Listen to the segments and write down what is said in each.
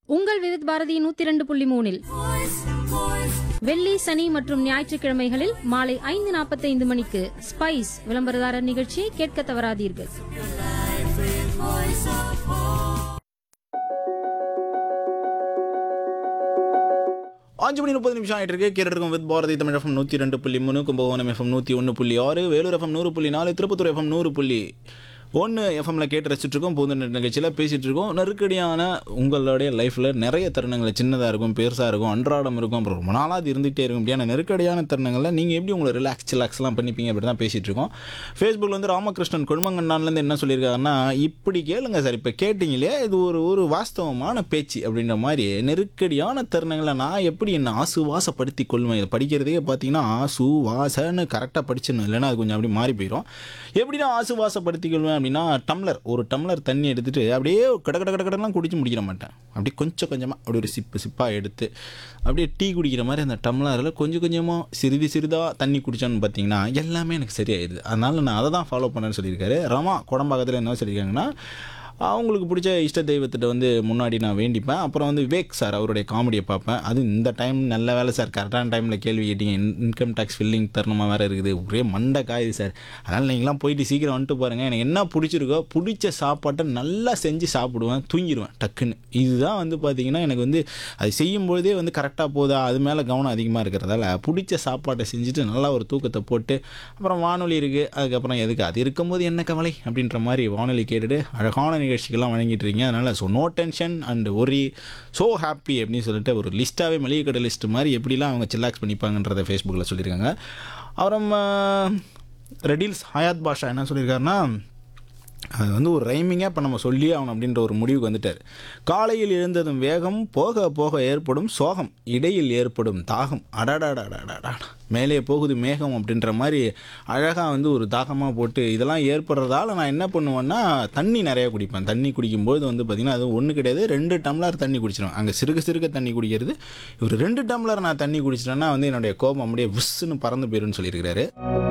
உங்கள் விவித் பாரதி நூத்தி இரண்டு புள்ளி மூணில் வெள்ளி சனி மற்றும் ஞாயிற்றுக்கிழமைகளில் மாலை ஐந்து நாற்பத்தைந்து மணிக்கு ஸ்பைஸ் விளம்பரதாரர் நிகழ்ச்சியை கேட்க தவறாதீர்கள் அஞ்சு மணி முப்பது நிமிஷம் ஆயிட்டு இருக்கு கேட்டு இருக்கும் வித் பாரதி தமிழ் எஃப்எம் நூற்றி ரெண்டு புள்ளி மூணு கும்பகோணம் எஃப்எம் நூற்றி ஒன்று புள்ளி ஆறு வேலூர் எஃப்எம் நூறு புள்ளி நாலு திருப்பத்தூர் எஃப்எம் நூறு புள்ளி ஒன்று எஃப்எம்ல கேட்டு ரசிச்சுட்டு இருக்கோம் புது நிகழ்ச்சியில் பேசிகிட்டு இருக்கோம் நெருக்கடியான உங்களுடைய லைஃப்பில் நிறைய தருணங்கள் சின்னதாக இருக்கும் பெருசாக இருக்கும் அன்றாடம் இருக்கும் அப்புறம் ரொம்ப நாளாக அது இருந்துகிட்டே இருக்கும் இப்படியான நெருக்கடியான தருணங்களில் நீங்கள் எப்படி உங்களை ரிலாக்ஸ் சிலாக்ஸ்லாம் பண்ணிப்பீங்க அப்படி தான் பேசிகிட்டு இருக்கோம் ஃபேஸ்புக்கில் வந்து ராமகிருஷ்ணன் கொழுமங்கண்ணான்லேருந்து என்ன சொல்லியிருக்காருன்னா இப்படி கேளுங்க சார் இப்போ கேட்டிங்களே இது ஒரு ஒரு வாஸ்தவமான பேச்சு அப்படின்ற மாதிரி நெருக்கடியான தருணங்களில் நான் எப்படி என்னை ஆசுவாசப்படுத்தி கொள்வேன் இதை படிக்கிறதே பார்த்தீங்கன்னா ஆசு வாசன்னு கரெக்டாக படிச்சிடணும் இல்லைன்னா அது கொஞ்சம் அப்படி மாறி போயிடும் எப்படி நான் ஆசுவாசப்படுத்தி கொள்வேன் அப்படின்னா டம்ளர் ஒரு டம்ளர் தண்ணி எடுத்துட்டு அப்படியே கட கட கட கடலாம் குடிச்சு முடிக்கிற மாட்டேன் அப்படியே கொஞ்சம் கொஞ்சமாக அப்படி ஒரு சிப்பு சிப்பாக எடுத்து அப்படியே டீ குடிக்கிற மாதிரி அந்த டம்ளரில் கொஞ்சம் கொஞ்சமாக சிறிது சிறிதாக தண்ணி குடித்தோன்னு பார்த்தீங்கன்னா எல்லாமே எனக்கு சரியாயிடுது அதனால் நான் அதை தான் ஃபாலோ பண்ணேன்னு சொல்லியிருக்காரு ரமா குடம்பாக்கத்தில் என்ன சொல்லியிருக்காங்கன்னா அவங்களுக்கு பிடிச்ச இஷ்ட தெய்வத்திட்ட வந்து முன்னாடி நான் வேண்டிப்பேன் அப்புறம் வந்து விவேக் சார் அவருடைய காமெடியை பார்ப்பேன் அது இந்த டைம் நல்ல வேலை சார் கரெக்டான டைமில் கேள்வி கேட்டீங்க இன்கம் டேக்ஸ் ஃபில்லிங் தருணமாக வேறு இருக்குது ஒரே மண்டை காயுது சார் அதனால் நீங்களாம் போயிட்டு சீக்கிரம் வந்துட்டு பாருங்கள் எனக்கு என்ன பிடிச்சிருக்கோ பிடிச்ச சாப்பாட்டை நல்லா செஞ்சு சாப்பிடுவேன் தூங்கிடுவேன் டக்குன்னு இதுதான் வந்து பார்த்திங்கன்னா எனக்கு வந்து அது செய்யும்பொழுதே வந்து கரெக்டாக போதா அது மேலே கவனம் அதிகமாக இருக்கிறதால பிடிச்ச சாப்பாட்டை செஞ்சுட்டு நல்லா ஒரு தூக்கத்தை போட்டு அப்புறம் வானொலி இருக்குது அதுக்கப்புறம் எதுக்கு அது இருக்கும்போது என்ன கவலை அப்படின்ற மாதிரி வானொலி கேட்டுட்டு அழகான நிகழ்ச்சிகள்லாம் வழங்கிட்டு இருக்கீங்க அதனால் so no tension and worry so happy அப்படின்னு சொல்லிட்டு ஒரு லிஸ்ட்டாகவே மளிகை கடை லிஸ்ட் மாதிரி எப்படிலாம் அவங்க சில்லாக்ஸ் பண்ணிப்பாங்கன்றத ஃபேஸ்புக்கில் சொல்லியிருக்காங்க அப்புறம் ரெடில்ஸ் ஹயாத் பாஷா என்ன சொல்லியிருக்காருன்னா அது வந்து ஒரு ரைமிங்காக இப்போ நம்ம சொல்லி ஆகணும் அப்படின்ற ஒரு முடிவுக்கு வந்துட்டார் காலையில் எழுந்ததும் வேகம் போக போக ஏற்படும் சோகம் இடையில் ஏற்படும் தாகம் அடாடாடாடாடா மேலே போகுது மேகம் அப்படின்ற மாதிரி அழகாக வந்து ஒரு தாகமாக போட்டு இதெல்லாம் ஏற்படுறதால நான் என்ன பண்ணுவேன்னா தண்ணி நிறையா குடிப்பேன் தண்ணி குடிக்கும்போது வந்து பார்த்திங்கன்னா அது ஒன்று கிடையாது ரெண்டு டம்ளர் தண்ணி குடிச்சிடும் அங்கே சிறுக சிறுக தண்ணி குடிக்கிறது ஒரு ரெண்டு டம்ளர் நான் தண்ணி குடிச்சிட்டேன்னா வந்து என்னுடைய கோபம் அப்படியே விஸ்ஸுன்னு பறந்து போயிருன்னு சொல்லியிருக்கிறாரு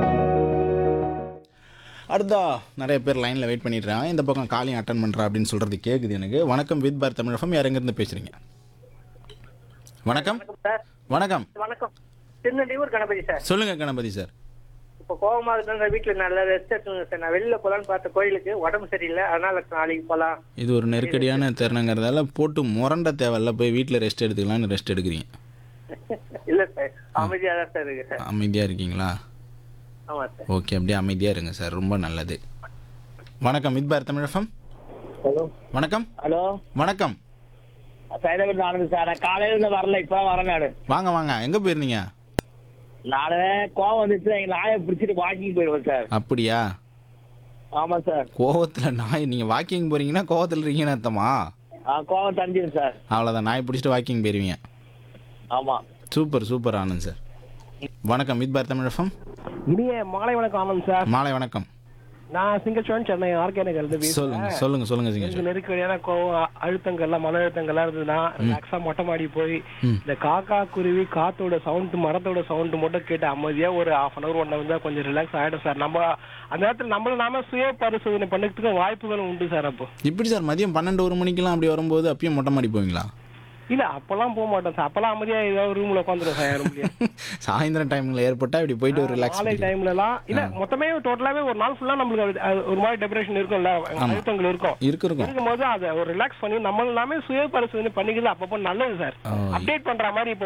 அடுத்தா நிறைய பேர் லைனில் வெயிட் பண்ணிடுறாங்க இந்த பக்கம் காலையும் அட்டன் பண்ணுறா அப்படின்னு சொல்கிறது கேட்குது எனக்கு வணக்கம் வித் பார் தமிழகம் யார் எங்கேருந்து பேசுகிறீங்க வணக்கம் சார் வணக்கம் வணக்கம் திருநெல்வேலூர் கணபதி சார் சொல்லுங்கள் கணபதி சார் இப்போ கோவமா இருக்கிற வீட்டுல நல்லா ரெஸ்ட் எடுத்துங்க சார் நான் வெளியில போலான்னு பார்த்த கோயிலுக்கு உடம்பு சரியில்லை அதனால நாளைக்கு போலாம் இது ஒரு நெருக்கடியான தருணங்கிறதால போட்டு முரண்ட தேவையில்ல போய் வீட்டில் ரெஸ்ட் எடுத்துக்கலாம்னு ரெஸ்ட் எடுக்கிறீங்க இல்ல சார் அமைதியா தான் சார் இருக்கு சார் அமைதியாக இருக்கீங்களா ஆமா சார் ஓகே அப்படியே அமைதியாக இருங்க சார் ரொம்ப நல்லது வணக்கம் வித் பார் தமிழகம் ஹலோ வணக்கம் ஹலோ வணக்கம் சைதாபேட் ஆனந்த் சார் நான் காலையில இருந்து வரல இப்ப வரேன் நானு வாங்க வாங்க எங்கே போயிருந்தீங்க நானு கோவம் வந்துச்சு எங்க நாயை பிடிச்சிட்டு வாக்கிங் போயிடுவேன் சார் அப்படியா ஆமா சார் கோவத்தில் நாய் நீங்கள் வாக்கிங் போகிறீங்கன்னா கோவத்தில் இருக்கீங்கன்னு அர்த்தமா ஆ, கோவம் தஞ்சிடும் சார் அவ்வளோதான் நாய் பிடிச்சிட்டு வாக்கிங் போயிருவீங்க ஆமா சூப்பர் சூப்பர் ஆனந்த் சார் வணக்கம் வித் பார் தமிழகம் இனிய மாலை வணக்கம் ஆனந்த் சார் மாலை வணக்கம் நான் சிங்கச்சோன் சென்னை ஆர்கே நகர் இருந்து சொல்லுங்க பேசுறேன் சொல்லுங்க சொல்லுங்க எனக்கு சிங்க நெருக்கடியான கோவம் அ- அழுத்தங்கள்லாம் மன அழுத்தங்கள்லாம் இருந்ததுன்னா ரிலாக்ஸா மொட்டை மாடி போய் ம். இந்த காக்கா குருவி காத்தோட சவுண்ட் மரத்தோட சவுண்ட் மட்டும் கேட்டு அமைதியா ஒரு half an hour one hour கொஞ்சம் ரிலாக்ஸ் ஆயிடும் சார் நம்ம அந்த நேரத்துல நம்மள நாம சுய பரிசோதனை பண்ணதுக்கு வாய்ப்புகள் உண்டு சார் அப்போ இப்படி சார் மதியம் பன்னெண்டு ஒரு மணிக்கெல்லாம் அப்படி வரும்போது அப்பயும் மொட்டை மாடி போவீங்களா இல்ல அப்பெல்லாம் போக மாட்டோம் சார் அப்பெல்லாம் அமைதியா ஏதாவது ரூம்ல உட்காந்துரும் சார் ரூம்லயே சாயந்தரம் டைமில் ஏற்பட்டா இப்படி போயிட்டு ஒரு ரிலாக்ஸ் மாலை டைம்ல எல்லாம் இல்ல மொத்தமே டோட்டலாவே ஒரு நாள் ஃபுல்லா நம்மளுக்கு அது- அது ஒரு மாதிரி டெப்ரேஷன் இருக்கும்ல அழுத்தங்கள் இருக்கும் இருக்கு இருக்கும் இருக்கும்போது அதை ஒரு ரிலாக்ஸ் பண்ணி நம்ம எல்லாமே சுய பரிசோதனை பண்ணிக்கிறது அப்பப்போ நல்லது சார் ஆ. அப்டேட் பண்ற மாதிரி இப்போ